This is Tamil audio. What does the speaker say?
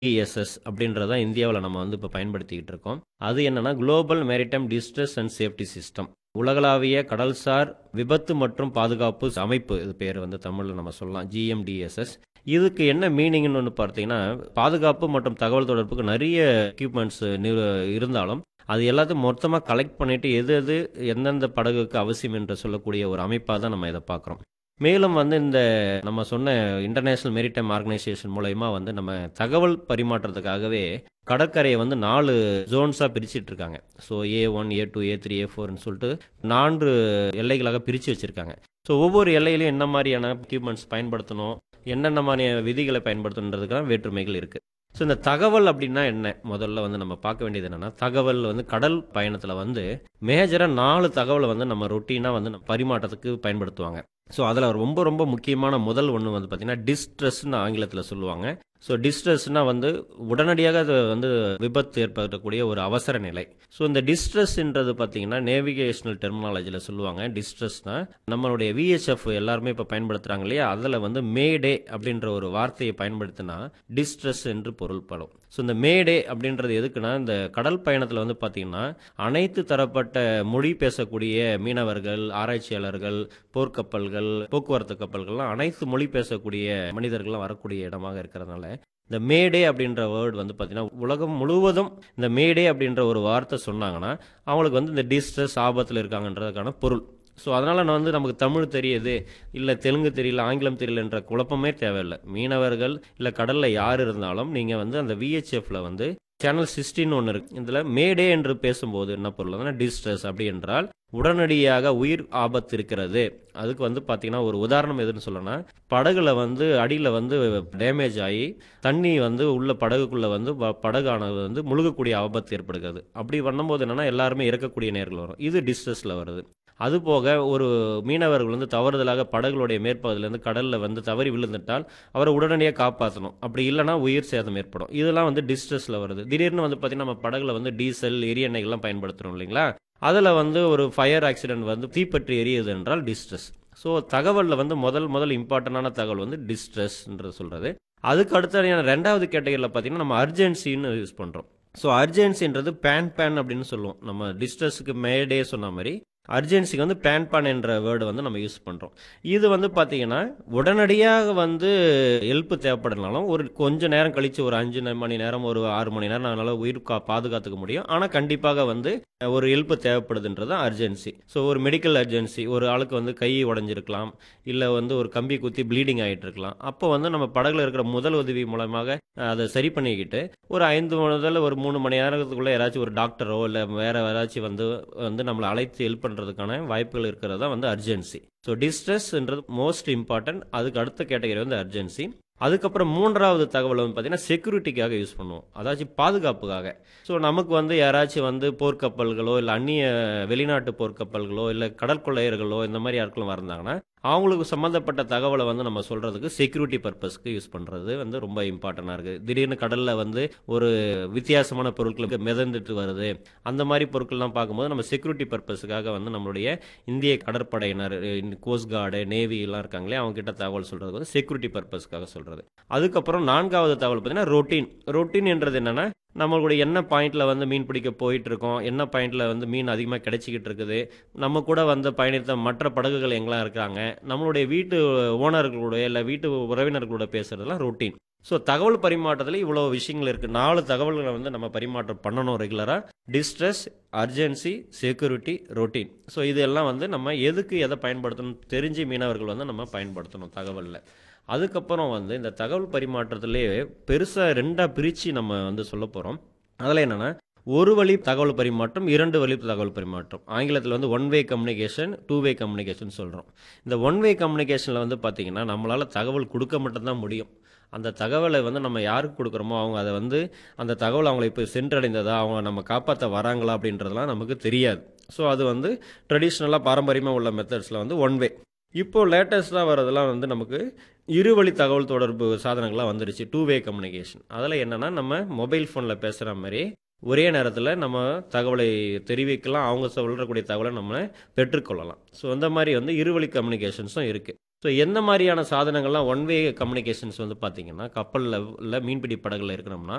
ஜிஎஸ்எஸ் அப்படின்றத இந்தியாவில் நம்ம வந்து இப்போ பயன்படுத்திக்கிட்டு இருக்கோம் அது என்னன்னா global maritime distress and safety system உலகளாவிய கடல்சார் விபத்து மற்றும் பாதுகாப்பு அமைப்பு இது பேர் வந்து தமிழில் நம்ம சொல்லலாம் ஜிஎம்டிஎஸ்எஸ் இதுக்கு என்ன மீனிங்னு ஒன்று பார்த்தீங்கன்னா பாதுகாப்பு மற்றும் தகவல் தொடர்புக்கு நிறைய எக்யூப்மெண்ட்ஸ் இருந்தாலும் அது எல்லாத்தையும் மொத்தமாக கலெக்ட் பண்ணிட்டு எது எது எந்தெந்த படகுக்கு அவசியம் என்று சொல்லக்கூடிய ஒரு அமைப்பாக தான் நம்ம இதை பார்க்குறோம் மேலும் வந்து இந்த நம்ம சொன்ன இன்டர்நேஷ்னல் மெரிடைம் ஆர்கனைசேஷன் மூலயமா வந்து நம்ம தகவல் பரிமாற்றத்துக்காகவே கடற்கரையை வந்து நாலு ஜோன்ஸாக பிரிச்சுட்டு இருக்காங்க so A one A two A three A ஃபோர்னு சொல்லிட்டு நான்கு எல்லைகளாக பிரித்து வச்சுருக்காங்க ஸோ ஒவ்வொரு எல்லையிலையும் என்ன மாதிரியான எக்யூப்மெண்ட்ஸ் பயன்படுத்தணும் என்னென்ன மாதிரியான விதிகளை பயன்படுத்தணுன்றதுக்கான வேற்றுமைகள் இருக்குது ஸோ இந்த தகவல் அப்படின்னா என்ன முதல்ல வந்து நம்ம பார்க்க வேண்டியது என்னன்னா தகவல் வந்து கடல் பயணத்தில் வந்து மேஜராக நாலு தகவலை வந்து நம்ம ரொட்டீனாக வந்து நம்ம பரிமாற்றத்துக்கு பயன்படுத்துவாங்க ஸோ அதில் ரொம்ப ரொம்ப முக்கியமான முதல் ஒன்று வந்து பார்த்திங்கன்னா டிஸ்ட்ரெஸ்ன்னு ஆங்கிலத்தில் சொல்லுவாங்க ஸோ டிஸ்ட்ரெஸ்னால் வந்து உடனடியாக அது வந்து விபத்து ஏற்படக்கூடிய ஒரு அவசர நிலை ஸோ இந்த டிஸ்ட்ரெஸ்ன்றது பார்த்தீங்கன்னா நேவிகேஷனல் டெர்மினாலஜியில் சொல்லுவாங்க டிஸ்ட்ரெஸ்னால் நம்மளுடைய விஹெச்எஃப் எல்லாருமே இப்போ பயன்படுத்துகிறாங்க இல்லையா அதில் வந்து மேடே அப்படின்ற ஒரு வார்த்தையை பயன்படுத்தினா டிஸ்ட்ரெஸ் என்று பொருள்படும் ஸோ இந்த மேடே அப்படின்றது எதுக்குன்னா இந்த கடல் பயணத்தில் வந்து பார்த்தீங்கன்னா அனைத்து தரப்பட்ட மொழி பேசக்கூடிய மீனவர்கள் ஆராய்ச்சியாளர்கள் போர்க்கப்பல்கள் போக்குவரத்து கப்பல்கள்லாம் அனைத்து மொழி பேசக்கூடிய மனிதர்கள்லாம் வரக்கூடிய இடமாக இருக்கிறதுனால இந்த மேடே அப்படின்ற வேர்டு வந்து பார்த்தீங்கன்னா உலகம் முழுவதும் இந்த மேடே அப்படின்ற ஒரு வார்த்தை சொன்னாங்கன்னா அவங்களுக்கு வந்து இந்த டிஸ்ட்ரெஸ் ஆபத்தில் இருக்காங்கன்றதுக்கான பொருள் ஸோ அதனால் நான் வந்து நமக்கு தமிழ் தெரியுது இல்லை தெலுங்கு தெரியல ஆங்கிலம் தெரியலன்ற குழப்பமே தேவையில்லை மீனவர்கள் இல்லை கடலில் யார் இருந்தாலும் நீங்கள் வந்து அந்த விஹெச்எஃப்ல வந்து சேனல் சிக்ஸ்டின் ஒன்று இருக்கு இதில் மேடே என்று பேசும்போது என்ன பொருள் டிஸ்ட்ரெஸ் அப்படி என்றால் உடனடியாக உயிர் ஆபத்து இருக்கிறது அதுக்கு வந்து பார்த்தீங்கன்னா ஒரு உதாரணம் எதுன்னு சொல்லணும்னா படகுல வந்து அடியில் வந்து டேமேஜ் ஆகி தண்ணி வந்து உள்ள படகுக்குள்ளே வந்து ப- படகானது வந்து முழுகக்கூடிய ஆபத்து ஏற்படுகிறது அப்படி பண்ணும்போது என்னன்னா எல்லாருமே இறக்கக்கூடிய நேர்கள் வரும் இது டிஸ்ட்ரெஸில் வருது அதுபோக ஒரு மீனவர்கள் வந்து தவறுதலாக படகுடைய மேற்பகுதியிலேருந்து கடலில் வந்து தவறி விழுந்துட்டால் அவரை உடனடியாக காப்பாற்றணும் அப்படி இல்லைன்னா உயிர் சேதம் ஏற்படும் இதெல்லாம் வந்து டிஸ்ட்ரெஸில் வருது திடீர்னு வந்து பார்த்தீங்கன்னா நம்ம படகுல வந்து டீசல் எரியெண்ணெய்கள்லாம் பயன்படுத்துகிறோம் இல்லைங்களா அதில் வந்து ஒரு ஃபயர் ஆக்சிடென்ட் வந்து தீப்பற்றி எரியுது என்றால் டிஸ்ட்ரெஸ் ஸோ தகவலில் வந்து முதல் முதல் இம்பார்ட்டண்டான தகவல் வந்து டிஸ்ட்ரெஸ்ன்றது சொல்கிறது அதுக்கு அடுத்த ரெண்டாவது கேட்டகரியில் பார்த்தீங்கன்னா நம்ம அர்ஜென்சின்னு யூஸ் பண்ணுறோம் ஸோ அர்ஜென்சின்றது பேன் பேன் அப்படின்னு சொல்லுவோம் நம்ம டிஸ்ட்ரெஸுக்கு மேடே சொன்ன மாதிரி அர்ஜென்சிக்கு வந்து பேன் பான் என்ற வேர்டு வந்து நம்ம யூஸ் பண்ணுறோம் இது வந்து பார்த்தீங்கன்னா உடனடியாக வந்து ஹெல்ப் தேவைப்படனாலும் ஒரு கொஞ்ச நேரம் கழித்து ஒரு அஞ்சு நே- மணி நேரம் ஒரு ஆறு மணி நேரம் அதனால் உயிர் கா பாதுகாத்துக்க முடியும் ஆனால் கண்டிப்பாக வந்து ஒரு ஹெல்ப் தேவைப்படுதுன்றது அர்ஜென்சி ஸோ ஒரு மெடிக்கல் அர்ஜென்சி ஒரு ஆளுக்கு வந்து கை உடஞ்சிருக்கலாம் இல்லை வந்து ஒரு கம்பி குத்தி ப்ளீடிங் ஆகிட்டு இருக்கலாம் அப்போ வந்து நம்ம படகுல இருக்கிற முதல் உதவி மூலமாக அதை சரி பண்ணிக்கிட்டு ஒரு ஐந்து முதல்ல ஒரு மூணு மணி நேரத்துக்குள்ளே யாராச்சும் ஒரு டாக்டரோ இல்லை வேற யாராச்சும் வந்து வந்து நம்மளை அழைத்து ஹெல்ப் பண்ணுறதுக்கான வாய்ப்புகள் இருக்கிறதா வந்து அர்ஜென்சி ஸோ டிஸ்ட்ரெஸ்ன்றது மோஸ்ட் இம்பார்ட்டன்ட் அதுக்கு அடுத்த கேட்டகரி வந்து அர்ஜென்சி அதுக்கப்புறம் மூன்றாவது தகவல் வந்து பார்த்தீங்கன்னா செக்யூரிட்டிக்காக யூஸ் பண்ணுவோம் அதாச்சும் பாதுகாப்புக்காக ஸோ நமக்கு வந்து யாராச்சும் வந்து போர்க்கப்பல்களோ இல்லை அந்நிய வெளிநாட்டு போர்க்கப்பல்களோ இல்லை கடற்கொள்ளையர்களோ இந்த மாதிரி யாருக்களும் வந்தாங்கன்னா அவங்களுக்கு சம்மந்தப்பட்ட தகவலை வந்து நம்ம சொல்கிறதுக்கு செக்யூரிட்டி பர்பஸ்க்கு யூஸ் பண்ணுறது வந்து ரொம்ப இம்பார்ட்டண்டாக இருக்குது திடீர்னு கடலில் வந்து ஒரு வித்தியாசமான பொருட்களுக்கு மிதந்துட்டு வருது அந்த மாதிரி பொருட்கள்லாம் பார்க்கும்போது நம்ம செக்யூரிட்டி பர்பஸுக்காக வந்து நம்மளுடைய இந்திய கடற்படையினர் கோஸ்ட் கார்டு நேவி எல்லாம் இருக்காங்களே அவங்க கிட்ட தகவல் சொல்கிறது வந்து செக்யூரிட்டி பர்பஸ்க்காக சொல்கிறது அதுக்கப்புறம் நான்காவது தகவல் பார்த்தீங்கன்னா ரொட்டீன் ரொட்டீன் என்றது என்னன்னா நம்மளுடைய என்ன பாயிண்ட்ல வந்து மீன் பிடிக்க போயிட்டு இருக்கோம் என்ன பாயிண்ட்ல வந்து மீன் அதிகமாக கிடைச்சிக்கிட்டு இருக்குது நம்ம கூட வந்து பயணித்த மற்ற படகுகள் எங்கெல்லாம் இருக்காங்க நம்மளுடைய வீட்டு ஓனர்களோட இல்லை வீட்டு உறவினர்களோட பேசுறதெல்லாம் ரொட்டீன் ஸோ தகவல் பரிமாற்றத்தில் இவ்வளோ விஷயங்கள் இருக்குது நாலு தகவல்களை வந்து நம்ம பரிமாற்றம் பண்ணணும் ரெகுலராக distress urgency security routine so இதெல்லாம் வந்து நம்ம எதுக்கு எதை பயன்படுத்தணும் தெரிஞ்சு மீனவர்கள் வந்து நம்ம பயன்படுத்தணும் தகவலில் அதுக்கப்புறம் வந்து இந்த தகவல் பரிமாற்றத்திலே பெருசாக ரெண்டாக பிரித்து நம்ம வந்து சொல்ல போகிறோம் அதில் என்னென்னா ஒரு வழி தகவல் பரிமாற்றம் இரண்டு வழி தகவல் பரிமாற்றம் ஆங்கிலத்தில் வந்து one way communication two way communication சொல்கிறோம் இந்த ஒன் வே கம்யூனிகேஷனில் வந்து பார்த்திங்கன்னா நம்மளால் தகவல் கொடுக்க மட்டும்தான் முடியும் அந்த தகவலை வந்து நம்ம யாருக்கு கொடுக்குறோமோ அவங்க அதை வந்து அந்த தகவல் அவங்களை இப்போ சென்றடைந்ததா அவங்க நம்ம காப்பாற்ற வராங்களா அப்படின்றதெல்லாம் நமக்கு தெரியாது ஸோ அது வந்து ட்ரெடிஷ்னலாக பாரம்பரியமாக உள்ள மெத்தட்ஸில் வந்து ஒன் வே இப்போ லேட்டஸ்ட்டாக வரதெல்லாம் வந்து நமக்கு இருவழி தகவல் தொடர்பு சாதனங்கள்லாம் வந்துருச்சு டூ வே கம்யூனிகேஷன் அதில் என்னென்னா நம்ம மொபைல் ஃபோனில் பேசுகிற மாதிரி ஒரே நேரத்தில் நம்ம தகவலை தெரிவிக்கலாம் அவங்க சொல்லக்கூடிய தகவலை நம்ம பெற்றுக்கொள்ளலாம் ஸோ அந்த மாதிரி வந்து இருவழி கம்யூனிகேஷன்ஸும் இருக்குது ஸோ எந்த மாதிரியான சாதனங்கள்லாம் ஒன் வே கம்யூனிகேஷன்ஸ் வந்து பார்த்தீங்கன்னா கப்பலில் இல்லை மீன்பிடி படகுல இருக்கணும்னா